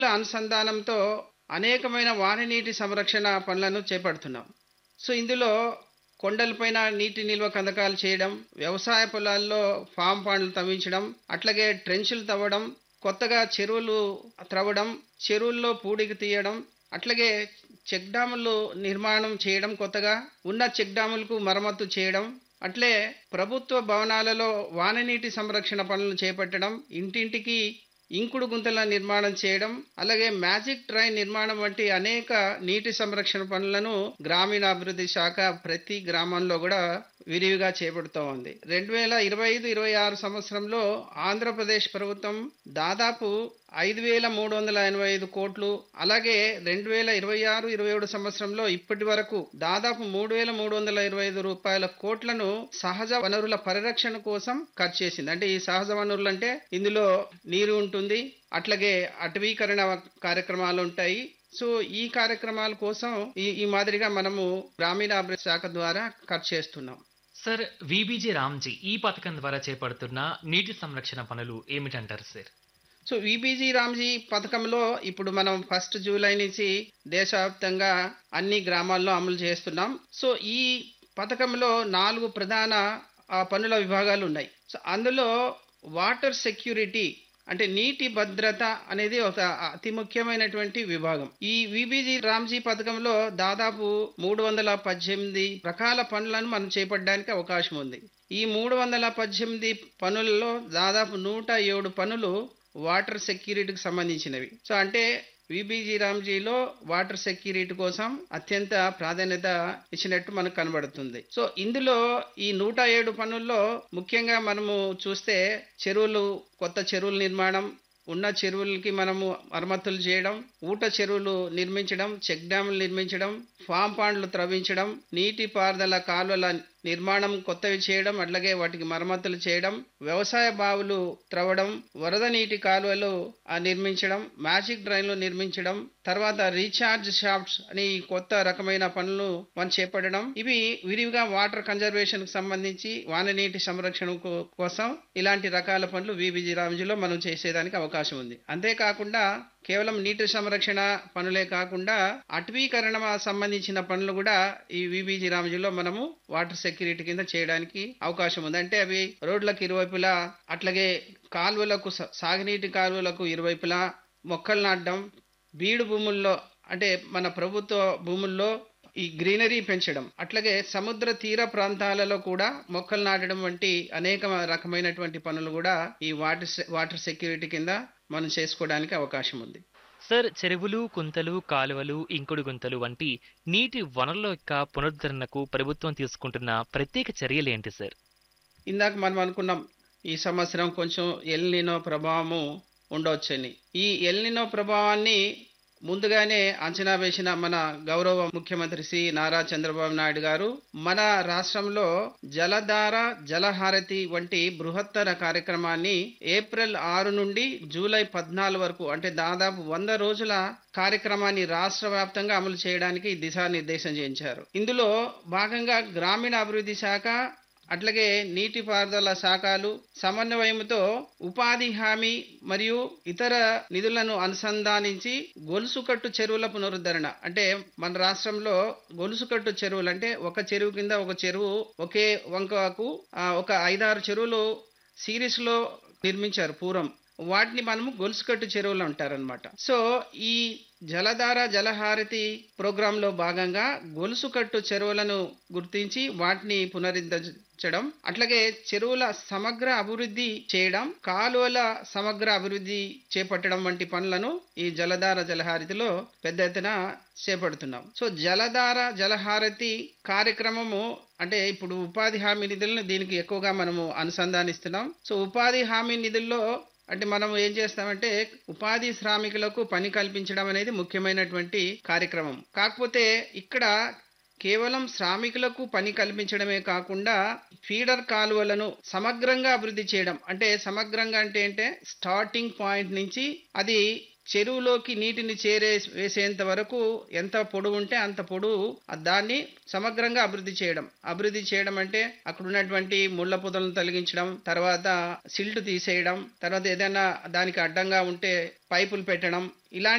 అనుసంధానంతో అనేకమైన వాననీటి సంరక్షణ పనులను చేపడుతున్నాం సో ఇందులో కొండలపైన నీటి నిల్వ కందకాలు చేయడం వ్యవసాయ పొలాల్లో ఫామ్ పాండ్లు తవ్వించడం అట్లాగే ట్రెంచులు తవ్వడం కొత్తగా చెరువులు త్రవ్వడం చెరువుల్లో పూడికి తీయడం అట్లాగే చెక్ డ్యాములు నిర్మాణం చేయడం కొత్తగా ఉన్న చెక్ డ్యాములకు మరమ్మతు చేయడం అట్లే ప్రభుత్వ భవనాలలో వాననీటి సంరక్షణ పనులు చేపట్టడం ఇంటింటికి ఇంకుడు గుంతల నిర్మాణం చేయడం అలాగే మ్యాజిక్ ట్రైన్ నిర్మాణం వంటి అనేక నీటి సంరక్షణ పనులను గ్రామీణాభివృద్ధి శాఖ ప్రతి గ్రామంలో కూడా విరివిగా చేపడుతూ ఉంది రెండు వేల ఇరవై ఐదు ఇరవై ఆరు సంవత్సరంలో ఆంధ్రప్రదేశ్ ప్రభుత్వం దాదాపు ఐదు వేల మూడు వందల ఎనభై ఐదు కోట్లు అలాగే రెండు వేల ఇరవై ఆరు ఇరవై ఏడు సంవత్సరంలో ఇప్పటి వరకు దాదాపు మూడు వేల మూడు వందల ఇరవై ఐదు రూపాయల కోట్లను సహజ వనరుల పరిరక్షణ కోసం ఖర్చు చేసింది అంటే ఈ సహజ వనరులు అంటే ఇందులో నీరు ఉంటుంది అట్లాగే అటవీకరణ కార్యక్రమాలు ఉంటాయి సో ఈ కార్యక్రమాల కోసం ఈ ఈ మాదిరిగా మనము గ్రామీణాభివృద్ధి శాఖ ద్వారా ఖర్చు చేస్తున్నాం సార్ విబీజీ రామ్జీ ఈ పథకం ద్వారా చేపడుతున్న నీటి సంరక్షణ పనులు ఏమిటంటారు సార్ సో విబీజీ రామ్జీ పథకంలో ఇప్పుడు మనం ఫస్ట్ జూలై నుంచి దేశవ్యాప్తంగా అన్ని గ్రామాల్లో అమలు చేస్తున్నాం సో ఈ పథకంలో నాలుగు ప్రధాన ఆ, పనుల విభాగాలు ఉన్నాయి సో అందులో వాటర్ సెక్యూరిటీ అంటే నీటి భద్రత అనేది ఒక అతి ముఖ్యమైనటువంటి విభాగం ఈ విబీజీ రామ్జీ పథకంలో దాదాపు మూడు వందల పద్దెనిమిది రకాల పనులను మనం చేపట్టడానికి అవకాశం ఉంది ఈ మూడు వందల పద్దెనిమిది పనులలో దాదాపు నూట ఏడు పనులు వాటర్ సెక్యూరిటీకి సంబంధించినవి సో అంటే విబీజీ రామ్జీలో వాటర్ సెక్యూరిటీ కోసం అత్యంత ప్రాధాన్యత ఇచ్చినట్టు మనకు కనబడుతుంది సో ఇందులో ఈ నూట ఏడు పనుల్లో ముఖ్యంగా మనము చూస్తే చెరువులు కొత్త చెరువుల నిర్మాణం ఉన్న చెరువులకి మనము మరమ్మతులు చేయడం ఊట చెరువులు నిర్మించడం చెక్ డ్యాములు నిర్మించడం ఫామ్ పాండ్లు త్రవ్వించడం నీటి పారుదల కాలువల నిర్మాణం కొత్తవి చేయడం అట్లాగే వాటికి మరమ్మతులు చేయడం వ్యవసాయ బావులు త్రవ్వడం వరద నీటి కాలువలు ఆ, నిర్మించడం మ్యాజిక్ డ్రైన్లు నిర్మించడం తర్వాత రీఛార్జ్ షాఫ్ట్స్ అని ఈ కొత్త రకమైన పనులు మనం చేపట్టడం ఇవి విరివిగా వాటర్ కన్జర్వేషన్ కు సంబంధించి వాన నీటి సంరక్షణ కో- కోసం ఇలాంటి రకాల పనులు విబిజి రామ్జీలో మనం చేసేదానికి అవకాశం ఉంది అంతేకాకుండా కేవలం నీటి సంరక్షణ పనులే కాకుండా అటవీకరణ సంబంధించిన పనులు కూడా ఈ విబిజి రామ్జీలో మనము వాటర్ సెక్యూరిటీ కింద చేయడానికి అవకాశం ఉంది అంటే అవి రోడ్లకు ఇరువైపులా అట్లాగే కాలువలకు స- సాగునీటి కాలువలకు ఇరువైపులా మొక్కలు నాటడం బీడు భూముల్లో అంటే మన ప్రభుత్వ భూముల్లో ఈ గ్రీనరీ పెంచడం అట్లాగే సముద్ర తీర ప్రాంతాలలో కూడా మొక్కలు నాటడం వంటి అనేక రకమైనటువంటి పనులు కూడా ఈ వాటర్ సె- వాటర్ సెక్యూరిటీ కింద మనం చేసుకోవడానికి అవకాశం ఉంది సార్ చెరువులు కుంతలు కాలువలు ఇంకుడు గుంతలు వంటి నీటి వనరుల యొక్క పునరుద్ధరణకు ప్రభుత్వం తీసుకుంటున్న ప్రత్యేక చర్యలు ఏంటి సార్ ఇందాక మనం అనుకున్నాం ఈ సంవత్సరం కొంచెం ఎల్నినో ప్రభావము ఉండవచ్చని ఈ ఎల్నినో ప్రభావాన్ని ముందుగానే అంచనా వేసిన మన గౌరవ ముఖ్యమంత్రి శ్రీ నారా చంద్రబాబు నాయుడు గారు మన రాష్ట్రంలో జలధార జలహారతి వంటి బృహత్తర కార్యక్రమాన్ని ఏప్రిల్ ఆరు నుండి జూలై పద్నాలుగు వరకు అంటే దాదాపు వంద రోజుల కార్యక్రమాన్ని రాష్ట్ర వ్యాప్తంగా అమలు చేయడానికి దిశానిర్దేశం చేయించారు ఇందులో భాగంగా గ్రామీణ అభివృద్ధి శాఖ అట్లాగే నీటిపారుదల శాఖలు సమన్వయంతో ఉపాధి హామీ మరియు ఇతర నిధులను అనుసంధానించి గొలుసుకట్టు చెరువుల పునరుద్ధరణ అంటే మన రాష్ట్రంలో గొలుసుకట్టు చెరువులు అంటే ఒక చెరువు కింద ఒక చెరువు ఒకే వంకకు ఆ, ఒక ఐదారు చెరువులు సిరీస్ లో నిర్మించారు పూర్వం వాటిని మనము గొలుసుకట్టు చెరువులు అంటారనమాట సో ఈ జలధార జలహారతి ప్రోగ్రామ్ లో భాగంగా గొలుసుకట్టు చెరువులను గుర్తించి వాటిని పునరుద్ధరించడం అట్లాగే చెరువుల సమగ్ర అభివృద్ధి చేయడం కాలువల సమగ్ర అభివృద్ధి చేపట్టడం వంటి పనులను ఈ జలధార జలహారతిలో పెద్ద ఎత్తున చేపడుతున్నాం సో జలధార జలహారతి కార్యక్రమము అంటే ఇప్పుడు ఉపాధి హామీ నిధులను దీనికి ఎక్కువగా మనము అనుసంధానిస్తున్నాం సో ఉపాధి హామీ నిధుల్లో అంటే మనం ఏం చేస్తామంటే ఉపాధి శ్రామికులకు పని కల్పించడం అనేది ముఖ్యమైనటువంటి కార్యక్రమం కాకపోతే ఇక్కడ కేవలం శ్రామికులకు పని కల్పించడమే కాకుండా ఫీడర్ కాలువలను సమగ్రంగా అభివృద్ధి చేయడం అంటే సమగ్రంగా అంటే అంటే స్టార్టింగ్ పాయింట్ నుంచి అది చెరువులోకి నీటిని చేరే వేసేంత వరకు ఎంత పొడవు ఉంటే అంత పొడవు ఆ దాన్ని సమగ్రంగా అభివృద్ధి చేయడం అభివృద్ధి చేయడం అంటే అక్కడ ఉన్నటువంటి ముళ్ళ పొదలను తొలగించడం తర్వాత సిల్ట్ తీసేయడం తర్వాత ఏదైనా దానికి అడ్డంగా ఉంటే పైపులు పెట్టడం ఇలాంటి